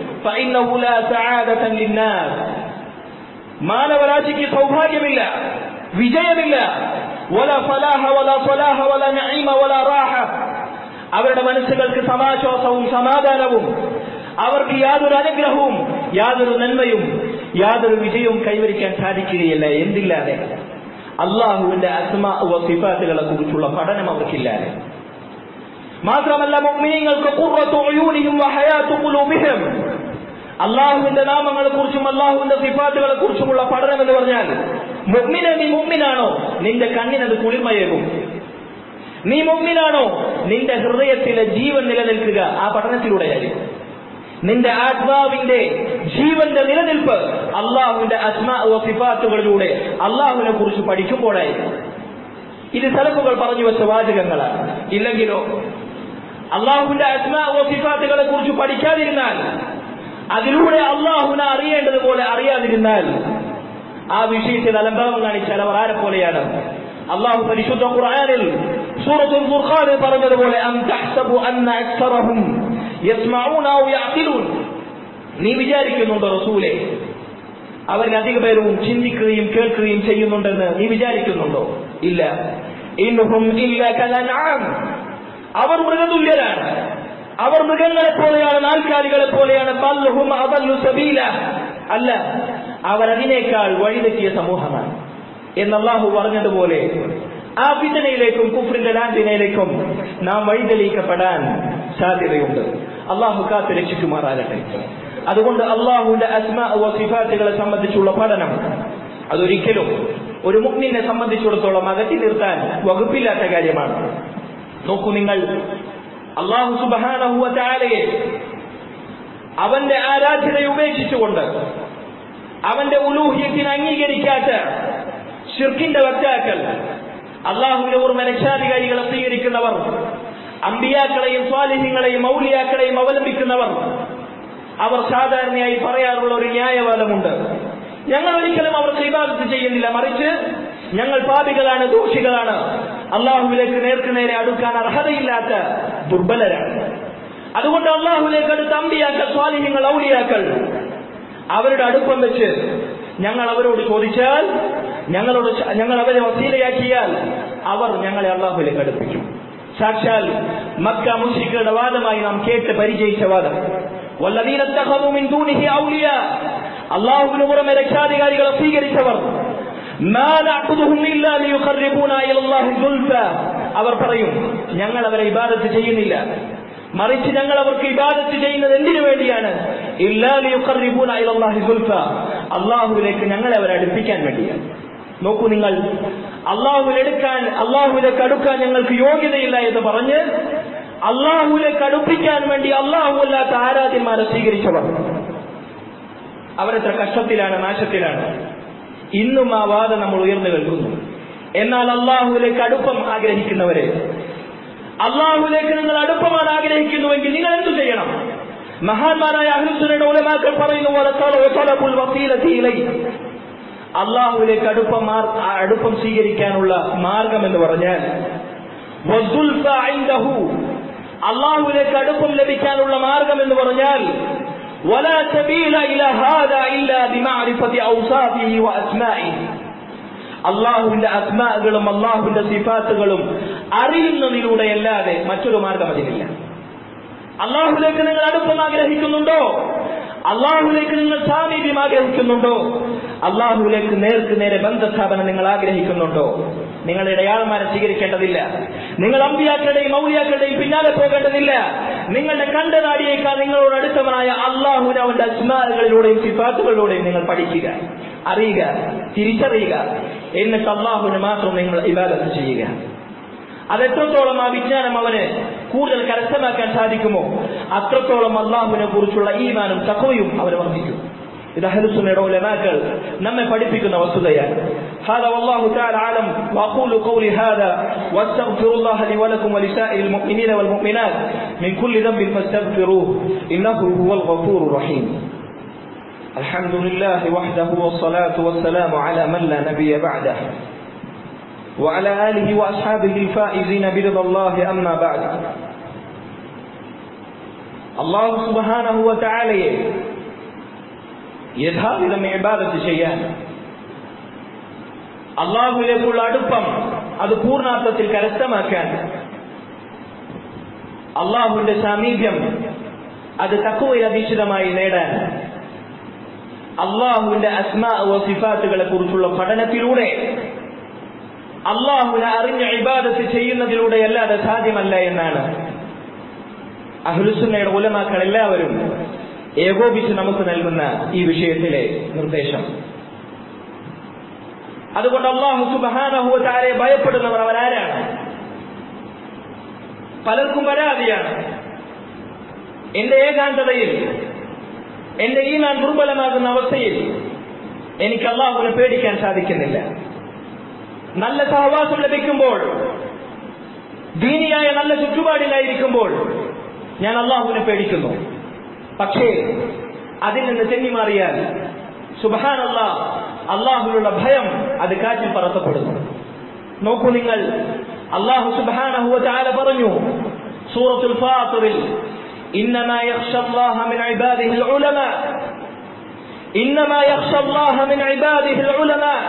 മാനവരാശിക്ക് സൗഭാഗ്യമില്ല വിജയമില്ല വല ഫലാഹ വല സ്വലാഹ വല നഈമ വല റാഹ അവരുടെ മനസ്സുകൾക്ക് സമാശ്വാസവും സമാധാനവും അവർക്ക് യാതൊരു അനുഗ്രഹവും യാതൊരു നന്മയും യാതൊരു വിജയവും കൈവരിക്കാൻ സാധിക്കുകയില്ല എന്തില്ലാതെ അള്ളാഹുവിന്റെ അസ്മാ സിഫാത്തുകളെ കുറിച്ചുള്ള പഠനം അവർക്കില്ലാതെ മാത്രമല്ല മുഅ്മിനീങ്ങൾക്ക് ഖുർറത്തു ഉയൂനിഹിം വഹയാത്തു ഖുലൂബിഹിം അള്ളാഹുവിന്റെ നാമങ്ങളെ കുറിച്ചും അള്ളാഹുവിന്റെ സിഫാത്തുകളെ കുറിച്ചുമുള്ള പഠനം എന്ന് പറഞ്ഞാൽ മുഗ്മിന നീ മുഗ്മിനാണോ നിന്റെ കണ്ണിനത് കുളിർമയേകും നീ മുഗ്മിനാണോ നിന്റെ ഹൃദയത്തിലെ ജീവൻ നിലനിൽക്കുക ആ പഠനത്തിലൂടെയായിരിക്കും നിന്റെ ആത്മാവിന്റെ ജീവന്റെ നിലനിൽപ്പ് അള്ളാഹുവിന്റെ അസ്മാ സിഫാത്തുകളിലൂടെ അള്ളാഹുവിനെ കുറിച്ച് പഠിക്കുമ്പോഴായിരിക്കും ഇത് തലപ്പുകൾ പറഞ്ഞു വെച്ച വാചകങ്ങളാണ് ഇല്ലെങ്കിലോ അള്ളാഹുവിന്റെ അസ്മാ സിഫാത്തുകളെ കുറിച്ച് പഠിക്കാതിരുന്നാൽ അതിലൂടെ അള്ളാഹുവിനെ അറിയേണ്ടതുപോലെ അറിയാതിരുന്നാൽ ആ വിഷയത്തിൽ അലംഭാവം കാണിച്ചാൽ അവർ ആരെ പോലെയാണ് അള്ളാഹു പരിശുദ്ധ ഖുർആനിൽ സൂറത്തുൽ ഫുർഖാനിൽ പറഞ്ഞതുപോലെ അം തഹ്സബു അന്ന അക്സറഹും യസ്മഊന ഔ യഅഖിലൂൻ നീ വിചാരിക്കുന്നുണ്ടോ റസൂലേ അവരിൽ അധിക പേരും ചിന്തിക്കുകയും കേൾക്കുകയും ചെയ്യുന്നുണ്ടെന്ന് നീ വിചാരിക്കുന്നുണ്ടോ ഇല്ല ഇൻഹും ഇല്ല കലൻആം അവർ മൃഗതുല്യരാണ് അവർ മൃഗങ്ങളെ പോലെയാണ് നാൽക്കാലികളെ പോലെയാണ് ബൽഹും അദല്ലു സബീല അല്ല അവർ അതിനേക്കാൾ വഴിതെറ്റിയ സമൂഹമാണ് എന്ന് അള്ളാഹു പറഞ്ഞതുപോലെ ആ ഫിതനയിലേക്കും കുഫ്രിന്റെ ലാന്തിനയിലേക്കും നാം വഴിതെളിയിക്കപ്പെടാൻ സാധ്യതയുണ്ട് അള്ളാഹു കാത്തു രക്ഷിക്കുമാറാകട്ടെ അതുകൊണ്ട് അള്ളാഹുവിന്റെ അസ്മ സിഫാത്തുകളെ സംബന്ധിച്ചുള്ള പഠനം അതൊരിക്കലും ഒരു മുഗ്മിനെ സംബന്ധിച്ചിടത്തോളം അകറ്റി നിർത്താൻ വകുപ്പില്ലാത്ത കാര്യമാണ് നോക്കൂ നിങ്ങൾ അള്ളാഹു സുബാനഹുവ ചാലയെ അവന്റെ ആരാധ്യതയെ ഉപേക്ഷിച്ചുകൊണ്ട് അവന്റെ ഉലൂഹ്യത്തിന് അംഗീകരിക്കാത്ത ഷിർക്കിന്റെ വക്താക്കൾ അള്ളാഹുവിന്റെ ഓർമ്മ രക്ഷാധികാരികളെ സ്വീകരിക്കുന്നവർ അമ്പിയാക്കളെയും സ്വാലിഹ്യങ്ങളെയും മൗലിയാക്കളെയും അവലംബിക്കുന്നവർ അവർ സാധാരണയായി പറയാറുള്ള ഒരു ന്യായവാദമുണ്ട് ഞങ്ങൾ ഒരിക്കലും അവർക്ക് ഇബാദത്ത് ചെയ്യുന്നില്ല മറിച്ച് ഞങ്ങൾ പാപികളാണ് ദോഷികളാണ് അള്ളാഹുവിലേക്ക് നേർക്ക് നേരെ അടുക്കാൻ അർഹതയില്ലാത്ത ദുർബലരാണ് അതുകൊണ്ട് അള്ളാഹുവിലേക്ക് അടുത്ത് അമ്പിയാക്കൾ സ്വാലിഹ്യങ്ങൾ ഔലിയാക്കൾ അവരുടെ അടുപ്പം വെച്ച് ഞങ്ങൾ അവരോട് ചോദിച്ചാൽ ഞങ്ങളോട് ഞങ്ങൾ അവരെ വസീലയാക്കിയാൽ അവർ ഞങ്ങളെ അള്ളാഹുലേക്ക് അടുപ്പിക്കും സാക്ഷാൽ മക്ക മുഷികളുടെ വാദമായി നാം കേട്ട് പരിചയിച്ച വാദം والذين اتخذوا من دونه أولياء അള്ളാഹുവിന് പുറമെ രക്ഷാധികാരികളെ സ്വീകരിച്ചവർ ما نعبدهم إلا ليقربونا إلى الله زلفى അവർ പറയും ഞങ്ങൾ അവരെ ഇബാദത്ത് ചെയ്യുന്നില്ല മറിച്ച് ഞങ്ങൾ അവർക്ക് ഇബാദത്ത് ചെയ്യുന്നത് എന്തിനു വേണ്ടിയാണ് അള്ളാഹുവിലേക്ക് ഞങ്ങളെ അവരെ അടുപ്പിക്കാൻ വേണ്ടിയാണ് നോക്കൂ നിങ്ങൾ അള്ളാഹുവിലെടുക്കാൻ അള്ളാഹുവിലേക്ക് അടുക്കാൻ ഞങ്ങൾക്ക് യോഗ്യതയില്ല എന്ന് പറഞ്ഞ് അള്ളാഹുവിലേക്ക് അടുപ്പിക്കാൻ വേണ്ടി അള്ളാഹു അല്ലാത്ത ആരാധ്യന്മാരെ സ്വീകരിച്ചവർ അവരെത്ര കഷ്ടത്തിലാണ് നാശത്തിലാണ് ഇന്നും ആ വാദം നമ്മൾ ഉയർന്നു കേൾക്കുന്നു എന്നാൽ അള്ളാഹുവിലേക്ക് അടുപ്പം ആഗ്രഹിക്കുന്നവരെ അള്ളാഹുലേക്ക് നിങ്ങൾ അടുപ്പമാണ് ആഗ്രഹിക്കുന്നുവെങ്കിൽ നിങ്ങൾ എന്തു ചെയ്യണം മഹാന്മാരായ അഹ്ലുസുനയുടെ ഉലമാക്കൾ പറയുന്ന പോലെ തൊലബുൽ വസീലത്തി ഇലൈ അള്ളാഹുവിലേക്ക് അടുപ്പം അടുപ്പം സ്വീകരിക്കാനുള്ള മാർഗം എന്ന് പറഞ്ഞാൽ അള്ളാഹുവിലേക്ക് അടുപ്പം ലഭിക്കാനുള്ള മാർഗം എന്ന് പറഞ്ഞാൽ ولا سبيل إلى هذا إلا بمعرفة أوصافه وأسمائه അള്ളാഹുവിന്റെ അസ്മാകളും അള്ളാഹുവിന്റെ സിഫാത്തുകളും അറിയുന്നതിലൂടെയല്ലാതെ മറ്റൊരു മാർഗം അതിലില്ല അള്ളാഹുലേക്ക് നിങ്ങൾ അടുപ്പം ആഗ്രഹിക്കുന്നുണ്ടോ അള്ളാഹുലേക്ക് നിങ്ങൾ സാമീപ്യം ആഗ്രഹിക്കുന്നുണ്ടോ അള്ളാഹുലേക്ക് നേർക്ക് നേരെ ബന്ധസ്ഥാപനം നിങ്ങൾ ആഗ്രഹിക്കുന്നുണ്ടോ നിങ്ങൾ ഇടയാളന്മാരെ സ്വീകരിക്കേണ്ടതില്ല നിങ്ങൾ അമ്പിയാക്കളുടെയും മൗലിയാക്കളുടെയും പിന്നാലെ പോകേണ്ടതില്ല നിങ്ങളുടെ കണ്ടനാടിയേക്കാൾ നിങ്ങളോട് അടുത്തവനായ അള്ളാഹുവിനെ അവന്റെ അസ്മാകളിലൂടെയും സിഫാത്തുകളിലൂടെയും നിങ്ങൾ പഠിക്കുക അറിയുക തിരിച്ചറിയുക എന്നിട്ട് അള്ളാഹുവിന് മാത്രം നിങ്ങൾ ഇബാദത്ത് ചെയ്യുക അതെത്രത്തോളം ആ വിജ്ഞാനം അവന് കൂടുതൽ കരസ്ഥമാക്കാൻ സാധിക്കുമോ അത്രത്തോളം അള്ളാഹുവിനെ കുറിച്ചുള്ള ഈമാനും തക്കവയും അവന് വർദ്ധിക്കും ഇത് അഹലുസുന്നയുടെ ഉലമാക്കൾ നമ്മെ പഠിപ്പിക്കുന്ന വസ്തുതയാണ് هذا والله تعالى أعلم وأقول قولي هذا واستغفر الله لي ولكم ولسائر المؤمنين والمؤمنات من كل ذنب فاستغفروه إنه هو الغفور الرحيم الحمد لله وحده والصلاة والسلام على من لا نبي بعده وعلى آله وأصحابه الفائزين برضا الله أما بعد الله سبحانه وتعالى യഥാവിധം ഇബാദത്ത് ചെയ്യാൻ അള്ളാഹുവിലേക്കുള്ള അടുപ്പം അത് പൂർണ്ണാർത്ഥത്തിൽ കരസ്ഥമാക്കാൻ അള്ളാഹുവിന്റെ സാമീപ്യം അത് തക്കുവയിൽ അധീക്ഷിതമായി നേടാൻ അള്ളാഹുവിന്റെ അസ്മാ സിഫാത്തുകളെ കുറിച്ചുള്ള പഠനത്തിലൂടെ അള്ളാഹുവിനെ അറിഞ്ഞ ഇബാദത്ത് ചെയ്യുന്നതിലൂടെ അല്ലാതെ സാധ്യമല്ല എന്നാണ് അഹ്ലുസുന്നയുടെ ഉലമാക്കൾ എല്ലാവരും ഏകോപിച്ച് നമുക്ക് നൽകുന്ന ഈ വിഷയത്തിലെ നിർദ്ദേശം അതുകൊണ്ട് അള്ളാഹു സുബാനഹുവാരെ ഭയപ്പെടുന്നവർ അവരാരാണ് പലർക്കും പരാതിയാണ് എന്റെ ഏകാന്തതയിൽ എന്റെ ഈമാൻ ദുർബലമാകുന്ന അവസ്ഥയിൽ എനിക്ക് അള്ളാഹുവിനെ പേടിക്കാൻ സാധിക്കുന്നില്ല നല്ല സഹവാസം ലഭിക്കുമ്പോൾ ദീനിയായ നല്ല ചുറ്റുപാടിലായിരിക്കുമ്പോൾ ഞാൻ അള്ളാഹുവിനെ പേടിക്കുന്നു പക്ഷേ അതിൽ നിന്ന് തെന്നിമാറിയാൽ സുബഹാൻ അള്ളാഹ് അള്ളാഹുവിനുള്ള ഭയം അത് കാറ്റിൽ പറത്തപ്പെടുന്നു നോക്കൂ നിങ്ങൾ അള്ളാഹു സുബാനഹുവ ചാല പറഞ്ഞു സൂറത്തുൽ ഫാത്തിറിൽ إنما يخشى الله من عباده العلماء إنما يخشى الله من عباده العلماء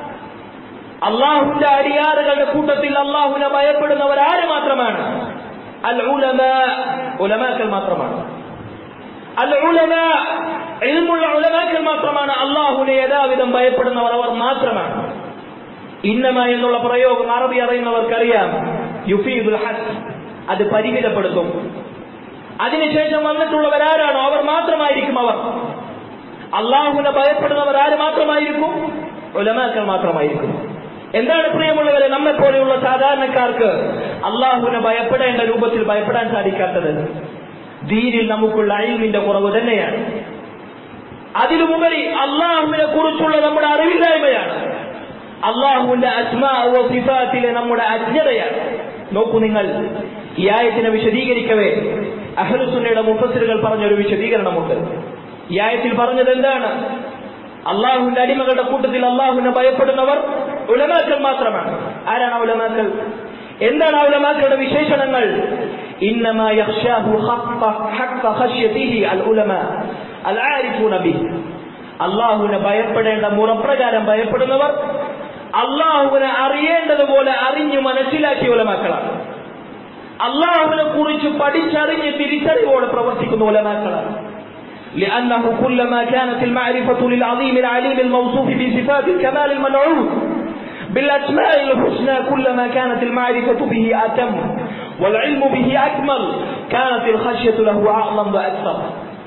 അള്ളാഹുന്റെ അടിയാറുകളുടെ കൂട്ടത്തിൽ അള്ളാഹുനെ ഭയപ്പെടുന്നവർ ആര് മാത്രമാണ് അൽ ഉലമ ഉലമാക്കൾ മാത്രമാണ് അൽ ഉലമ എൽമുള്ള ഉലമാക്കൾ മാത്രമാണ് അള്ളാഹുനെ യഥാവിധം ഭയപ്പെടുന്നവർ അവർ മാത്രമാണ് ഇന്നമ എന്നുള്ള പ്രയോഗം അറബി അറിയുന്നവർക്കറിയാം യുഫീദുൽ ഹസ് അത് പരിമിതപ്പെടുത്തും അതിനുശേഷം വന്നിട്ടുള്ളവരാരാണോ അവർ മാത്രമായിരിക്കും അവർ അള്ളാഹുനെ ഭയപ്പെടുന്നവർ ആര് മാത്രമായിരിക്കും ഉലമാക്കൾ മാത്രമായിരിക്കും എന്താണ് പ്രിയമുള്ളവരെ നമ്മെ പോലെയുള്ള സാധാരണക്കാർക്ക് അള്ളാഹുവിനെ ഭയപ്പെടേണ്ട രൂപത്തിൽ ഭയപ്പെടാൻ സാധിക്കാത്തത് ദീനിൽ നമുക്കുള്ള അയിമിന്റെ കുറവ് തന്നെയാണ് അതിലുമുപരി അള്ളാഹുവിനെ കുറിച്ചുള്ള നമ്മുടെ അറിവില്ലായ്മയാണ് അള്ളാഹുവിന്റെ അസ്മാഫിഫാത്തിലെ നമ്മുടെ അജ്ഞതയാണ് നോക്കൂ നിങ്ങൾ ഈ ആയത്തിനെ വിശദീകരിക്കവേ അഹ്ലുസുന്നയുടെ മുഫസിറുകൾ പറഞ്ഞൊരു വിശദീകരണമുണ്ട് ഈ ആയത്തിൽ പറഞ്ഞത് എന്താണ് അള്ളാഹുവിന്റെ അടിമകളുടെ കൂട്ടത്തിൽ അള്ളാഹുവിനെ ഭയപ്പെടുന്നവർ ഉലമാക്കൾ മാത്രമാണ് ആരാണ് ഉലമാക്കൾ എന്താണ് ആ ഉലമാക്കളുടെ വിശേഷണങ്ങൾ ഇന്നമാ യഖ്ശാഹു ഹഖ്ഖ ഹഖ്ഖ ഖശ്യതിഹി അൽ ഉലമ അൽ ആരിഫൂന ബിഹി അള്ളാഹുവിനെ ഭയപ്പെടേണ്ട മുറപ്രകാരം ഭയപ്പെടുന്നവർ അള്ളാഹുവിനെ അറിയേണ്ടതുപോലെ അറിഞ്ഞു മനസ്സിലാക്കിയ ഉലമാക്കളാണ് അള്ളാഹുവിനെ കുറിച്ച് പഠിച്ചറിഞ്ഞ് തിരിച്ചറിവോടെ പ്രവർത്തിക്കുന്ന ഉലമാക്കളാണ് لأنه كلما كانت المعرفة للعظيم العليم الموصوف بصفات الكمال المنعوت بالأسماء الحسنى كلما كانت المعرفة به أتم والعلم به أكمل كانت الخشية له أعظم وأكثر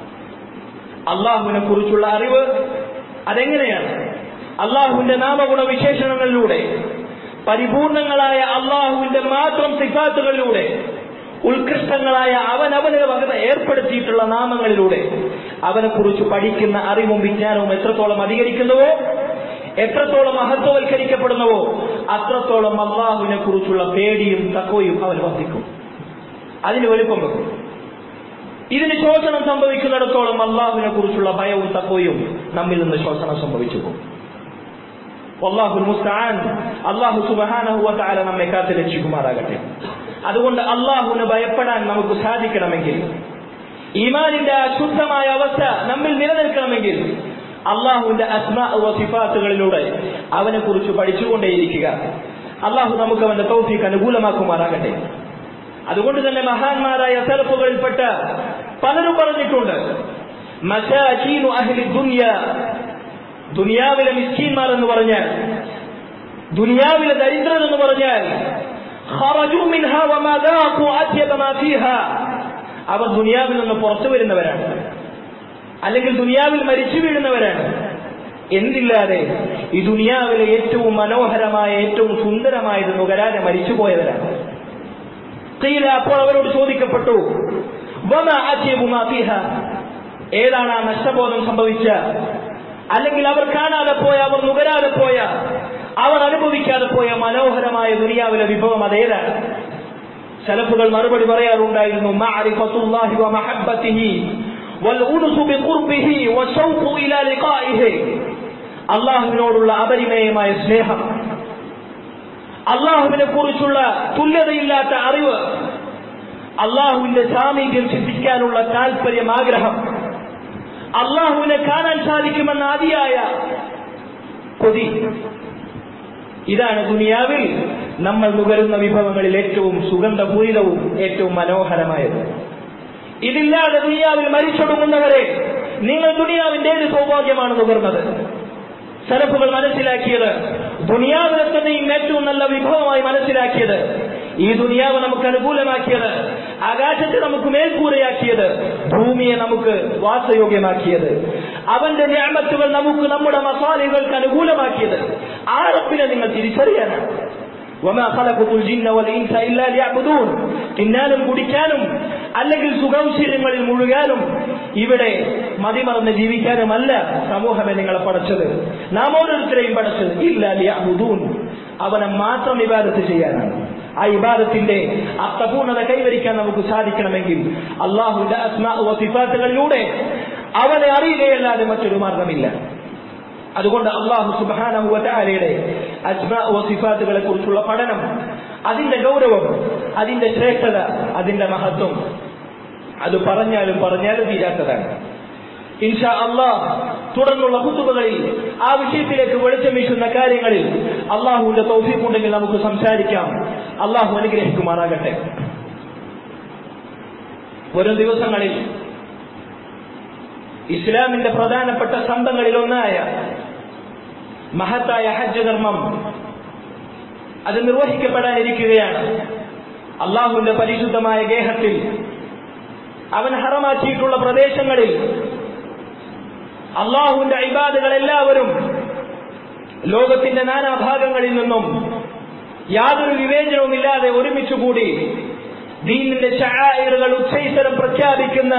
അള്ളാഹുവിനെ കുറിച്ചുള്ള അറിവ് അതെങ്ങനെയാണ് അള്ളാഹുവിന്റെ നാമഗുണ വിശേഷണങ്ങളിലൂടെ പരിപൂർണങ്ങളായ അള്ളാഹുവിന്റെ മാത്രം സിഫാത്തുകളിലൂടെ ഉത്കൃഷ്ടങ്ങളായ അവൻ അവന് വക ഏർപ്പെടുത്തിയിട്ടുള്ള നാമങ്ങളിലൂടെ അവനെ കുറിച്ച് പഠിക്കുന്ന അറിവും വിജ്ഞാനവും എത്രത്തോളം അധികരിക്കുന്നുവോ എത്രത്തോളം മഹത്വവൽക്കരിക്കപ്പെടുന്നുവോ അത്രത്തോളം അള്ളാഹുവിനെ കുറിച്ചുള്ള പേടിയും തക്കോയും അവൻ വർദ്ധിക്കും അതിന് വലുപ്പം വെക്കും ഇതിന് ശോഷണം സംഭവിക്കുന്നിടത്തോളം അള്ളാഹുവിനെ കുറിച്ചുള്ള ഭയവും തക്കോയും നമ്മിൽ നിന്ന് ശോഷണം സംഭവിച്ചു പോകും അള്ളാഹു മുസ്താൻ അള്ളാഹു സുബാനഹുവല നമ്മെ കാത്ത് രക്ഷിക്കുമാറാകട്ടെ അതുകൊണ്ട് അള്ളാഹുവിന് ഭയപ്പെടാൻ നമുക്ക് സാധിക്കണമെങ്കിൽ ഈമാനിന്റെ അശുദ്ധമായ അവസ്ഥ നമ്മിൽ നിലനിൽക്കണമെങ്കിൽ അള്ളാഹുവിന്റെ അസ്മാഫാത്തുകളിലൂടെ അവനെ കുറിച്ച് പഠിച്ചുകൊണ്ടേയിരിക്കുക അള്ളാഹു നമുക്ക് അവന്റെ തൗഫീക്ക് അനുകൂലമാക്കുമാറാകട്ടെ അതുകൊണ്ട് തന്നെ മഹാന്മാരായ സെലഫുകളിൽപ്പെട്ട പലരും പറഞ്ഞിട്ടുണ്ട് മശാചീനു അഹ്ലി ദുനിയ ദുനിയാവിലെ മിസ്കീന്മാർ എന്ന് പറഞ്ഞാൽ ദുനിയാവിലെ ദരിദ്രൻ എന്ന് പറഞ്ഞാൽ ഖറജു മിൻഹാ വമാ ദാഖു അത്യബ മാ ഫീഹാ അവർ ദുനിയാവിൽ നിന്ന് പുറത്തു വരുന്നവരാണ് അല്ലെങ്കിൽ ദുനിയാവിൽ മരിച്ചു വീഴുന്നവരാണ് എന്തില്ലാതെ ഈ ദുനിയാവിലെ ഏറ്റവും മനോഹരമായ ഏറ്റവും സുന്ദരമായത് നുകരാതെ മരിച്ചുപോയവരാണ് കീല അപ്പോൾ അവരോട് ചോദിക്കപ്പെട്ടു വമ അത്യബു മാ ഫീഹാ ഏതാണ് ആ നഷ്ടബോധം സംഭവിച്ച അല്ലെങ്കിൽ അവർ കാണാതെ പോയ അവർ നുകരാതെ പോയ അവർ അനുഭവിക്കാതെ പോയ മനോഹരമായ ദുനിയാവിലെ വിഭവം അതേതാണ് സലഫുകൾ മറുപടി പറയാറുണ്ടായിരുന്നു മഅരിഫത്തുല്ലാഹി വ മഹബ്ബത്തിഹി വൽ ഉൻസു ബിഖുർബിഹി വശൗഖു ഇലാ ലിഖാഇഹി അല്ലാഹുവിനോടുള്ള അപരിമേയമായ സ്നേഹം അള്ളാഹുവിനെ കുറിച്ചുള്ള തുല്യതയില്ലാത്ത അറിവ് അള്ളാഹുവിന്റെ സാമീപ്യം ചിന്തിക്കാനുള്ള താല്പര്യം ആഗ്രഹം അള്ളാഹുവിനെ കാണാൻ സാധിക്കുമെന്ന അതിയായ കൊതി ഇതാണ് ദുനിയാവിൽ നമ്മൾ നുകരുന്ന വിഭവങ്ങളിൽ ഏറ്റവും സുഗന്ധപൂരിതവും ഏറ്റവും മനോഹരമായത് ഇതില്ലാതെ ദുനിയാവിൽ മരിച്ചൊടുങ്ങുന്നവരെ നിങ്ങൾ ദുനിയാവിന്റെ ഏത് സൗഭാഗ്യമാണ് നുകർന്നത് സലഫുകൾ മനസ്സിലാക്കിയത് ദുനിയാവിനെ തന്നെയും ഏറ്റവും നല്ല വിഭവമായി മനസ്സിലാക്കിയത് ഈ ദുനിയാവ് നമുക്ക് അനുകൂലമാക്കിയത് ആകാശത്തെ നമുക്ക് മേൽക്കൂരയാക്കിയത് ഭൂമിയെ നമുക്ക് വാസയോഗ്യമാക്കിയത് അവന്റെ ഞാമത്തുകൾ നമുക്ക് നമ്മുടെ മസാലകൾക്ക് അനുകൂലമാക്കിയത് ആ റബ്ബിനെ നിങ്ങൾ തിരിച്ചറിയാനാണ് وما خلقت الجن والإنس إلا ليعبدون തിന്നാനും കുടിക്കാനും അല്ലെങ്കിൽ സുഖൗശല്യങ്ങളിൽ മുഴുകാനും ഇവിടെ മതിമറന്ന് ജീവിക്കാനുമല്ല സമൂഹമെ നിങ്ങളെ പഠിച്ചത് നാം ഓരോരുത്തരെയും പഠിച്ചത് ഇല്ല ലിയഅബുദൂൻ അവനെ മാത്രം ഇബാദത്ത് ചെയ്യാനാണ് ആ ഇബാദത്തിന്റെ അർത്ഥപൂർണത കൈവരിക്കാൻ നമുക്ക് സാധിക്കണമെങ്കിൽ അള്ളാഹുന്റെ അസ്മാ സിഫാത്തുകളിലൂടെ അവനെ അറിയുകയല്ലാതെ മറ്റൊരു മാർഗമില്ല അതുകൊണ്ട് അള്ളാഹു സുബാനയുടെ സിഫാത്തുകളെ കുറിച്ചുള്ള പഠനം അതിന്റെ ഗൗരവം അതിന്റെ ശ്രേഷ്ഠത അതിന്റെ മഹത്വം അത് പറഞ്ഞാലും പറഞ്ഞാലും തീരാത്തതാണ് ഇൻഷാ അള്ളാഹ് തുടർന്നുള്ള കുത്തുബകളിൽ ആ വിഷയത്തിലേക്ക് വെളിച്ചം വീശുന്ന കാര്യങ്ങളിൽ അള്ളാഹുവിന്റെ തൗഫീഖ് ഉണ്ടെങ്കിൽ നമുക്ക് സംസാരിക്കാം അള്ളാഹു അനുഗ്രഹിക്കുമാറാകട്ടെ വരും ദിവസങ്ങളിൽ ഇസ്ലാമിന്റെ പ്രധാനപ്പെട്ട സ്തംഭങ്ങളിൽ ഒന്നായ മഹത്തായ ഹജ്ജ് കർമ്മം അത് നിർവഹിക്കപ്പെടാനിരിക്കുകയാണ് അള്ളാഹുവിന്റെ പരിശുദ്ധമായ ഗേഹത്തിൽ അവൻ ഹറമാക്കിയിട്ടുള്ള പ്രദേശങ്ങളിൽ അള്ളാഹുവിന്റെ അയിബാദുകൾ എല്ലാവരും ലോകത്തിന്റെ നാനാഭാഗങ്ങളിൽ നിന്നും യാതൊരു വിവേചനവുമില്ലാതെ ഒരുമിച്ചുകൂടി ദീനിന്റെ ഷായറുകൾ ഉച്ചൈസരം പ്രഖ്യാപിക്കുന്ന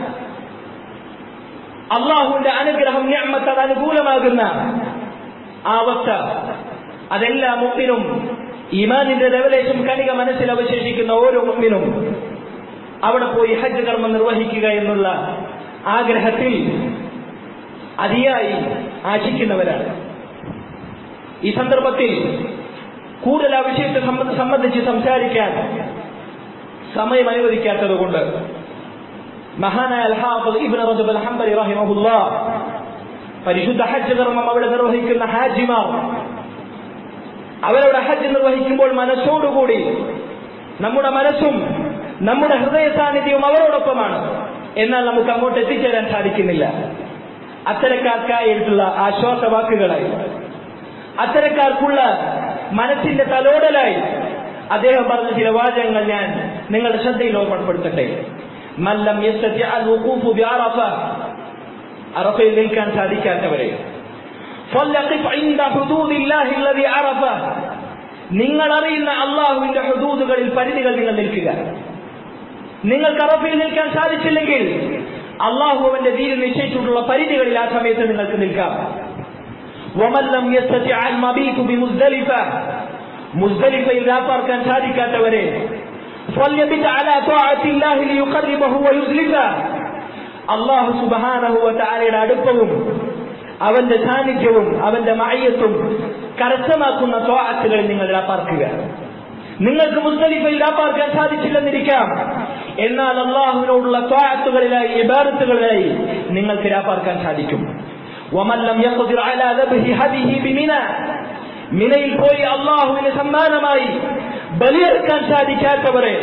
അള്ളാഹുവിന്റെ അനുഗ്രഹം ഞാമത്ത് അത് അനുകൂലമാകുന്ന ആ അവസ്ഥ അതെല്ലാ മുമ്പിനും ഈമാനിന്റെ ലെവലേശം കണിക മനസ്സിൽ അവശേഷിക്കുന്ന ഓരോ മുമ്പിനും അവിടെ പോയി ഹജ്ജ് കർമ്മം നിർവഹിക്കുക എന്നുള്ള ആഗ്രഹത്തിൽ അതിയായി ആശിക്കുന്നവരാണ് ഈ സന്ദർഭത്തിൽ കൂടുതൽ ആ വിഷയത്തെ സംബന്ധിച്ച് സംസാരിക്കാൻ സമയം അനുവദിക്കാത്തത് കൊണ്ട് മഹാനായ അൽഹാഫിദ് ഇബ്നു റജബ് അൽ ഹംബലി റഹിമഹുല്ലാ പരിശുദ്ധ ഹജ്ജ് കർമ്മം അവിടെ നിർവഹിക്കുന്ന ഹാജിമാർ അവരവിടെ ഹജ്ജ് നിർവഹിക്കുമ്പോൾ മനസ്സോടുകൂടി നമ്മുടെ മനസ്സും നമ്മുടെ ഹൃദയ സാന്നിധ്യവും അവരോടൊപ്പമാണ് എന്നാൽ നമുക്ക് അങ്ങോട്ട് എത്തിച്ചേരാൻ സാധിക്കുന്നില്ല അത്തരക്കാർക്കായിട്ടുള്ള ആശ്വാസവാക്കുകളായി അത്തരക്കാർക്കുള്ള മനസ്സിന്റെ തലോടലായി അദ്ദേഹം പറഞ്ഞ ചില വാചകങ്ങൾ ഞാൻ നിങ്ങളുടെ ശ്രദ്ധയിൽ ഓർമ്മപ്പെടുത്തട്ടെ മല്ലം അറഫയിൽ നിൽക്കാൻ സാധിക്കാത്തവരെ നിങ്ങൾ അറിയുന്ന അള്ളാഹുവിന്റെ ഹുദൂദുകളിൽ പരിധികൾ നിങ്ങൾ നിൽക്കുക നിങ്ങൾക്ക് അറഫയിൽ നിൽക്കാൻ സാധിച്ചില്ലെങ്കിൽ അള്ളാഹു അവന്റെ ദീനിൽ നിശ്ചയിച്ചിട്ടുള്ള പരിധികളിൽ ആ സമയത്ത് നിങ്ങൾക്ക് നിൽക്കാം മുസ്ദലിഫയിൽ രാപ്പാർക്കാൻ സാധിക്കാത്തവരെ അള്ളാഹു സുബാനഹുവ താരയുടെ അടുപ്പവും അവന്റെ സാന്നിധ്യവും അവന്റെ മായത്തും കരസ്ഥമാക്കുന്ന സ്വാഹത്തുകളിൽ നിങ്ങൾ രാപ്പാർക്കുക നിങ്ങൾക്ക് മുസ്തലിഫയിൽ രാപ്പാർക്കാൻ സാധിച്ചില്ലെന്നിരിക്കാം എന്നാൽ അള്ളാഹുവിനോടുള്ള സ്വാഹത്തുകളിലായി ഇബാദത്തുകളിലായി നിങ്ങൾക്ക് രാപ്പാർക്കാൻ സാധിക്കും മിനയിൽ പോയി അള്ളാഹുവിന് സമ്മാനമായി ബലിയെടുക്കാൻ സാധിക്കാത്തവരെ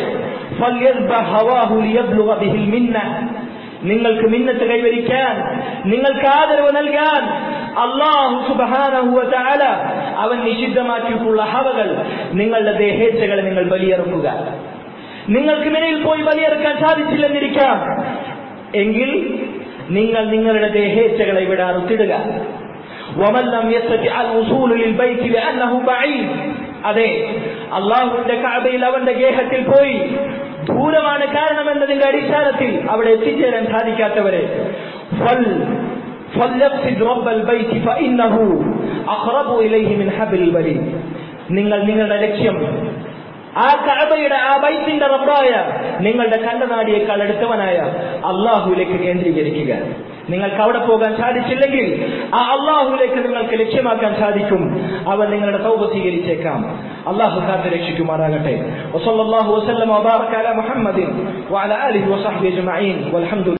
നിങ്ങൾക്ക് മിന്നത്ത് കൈവരിക്കാൻ നിങ്ങൾക്ക് ആദരവ് നൽകാൻ അള്ളാഹു സുബാനഹുവ ചാല അവൻ നിഷിദ്ധമാക്കിയിട്ടുള്ള ഹവകൾ നിങ്ങളുടെ ദേഹേച്ഛകളെ നിങ്ങൾ ബലിയിറക്കുക നിങ്ങൾക്ക് മിനയിൽ പോയി ബലിയെറുക്കാൻ സാധിച്ചില്ലെന്നിരിക്കാം എങ്കിൽ നിങ്ങൾ നിങ്ങളുടെ ദേഹേച്ഛകളെ ഇവിടെ അറുത്തിടുക അതെ അള്ളാഹുവിന്റെ കാബയിൽ അവന്റെ ഗേഹത്തിൽ പോയി ദൂരമാണ് കാരണമെന്നതിന്റെ അടിസ്ഥാനത്തിൽ അവിടെ എത്തിച്ചേരാൻ സാധിക്കാത്തവരെ നിങ്ങൾ നിങ്ങളുടെ ലക്ഷ്യം ആ കഅബയുടെ ആ ബൈത്തിന്റെ റബ്ബായ നിങ്ങളുടെ കണ്ണനാടിയേക്കാൾ അടുത്തവനായ അള്ളാഹുവിലേക്ക് കേന്ദ്രീകരിക്കുക നിങ്ങൾക്ക് അവിടെ പോകാൻ സാധിച്ചില്ലെങ്കിൽ ആ അള്ളാഹുലേക്ക് നിങ്ങൾക്ക് ലക്ഷ്യമാക്കാൻ സാധിക്കും അവൻ നിങ്ങളുടെ തൗബ സ്വീകരിച്ചേക്കാം അള്ളാഹു കാത്ത് രക്ഷിക്കുമാറാകട്ടെ വസല്ലല്ലാഹു വസല്ലമ വബാറക അലാ മുഹമ്മദിൻ വഅലാ ആലിഹി വസഹ്ബിഹി അജ്മഈൻ വൽഹംദു